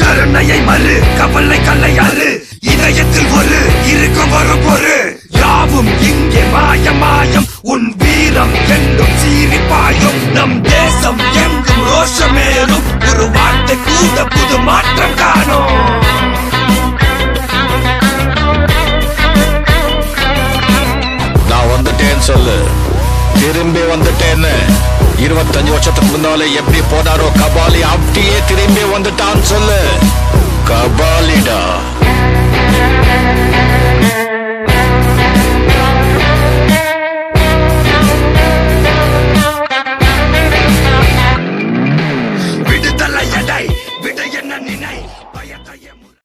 கருணையை மறு கவலை கல்லையாறு இதயத்தில் ஒரு இருக்கும் ஒரு பொரு யாவும் இங்கே மாயம் மாயம் உன் வீரம் என்றும் சீரிப்பாயும் நம் தேசம் எங்கும் ரோஷமேறும் ஒரு வார்த்தை கூட புது மாற்றம் காணும் நான் வந்துட்டேன்னு சொல்லு திரும்பி வந்துட்டேன்னு இருபத்தஞ்சு வருஷத்துக்கு முன்னால எப்படி போனாரோ கபாலி அப்படியே திரும்பி வந்துட்டான்னு சொல்லு கபாலிடா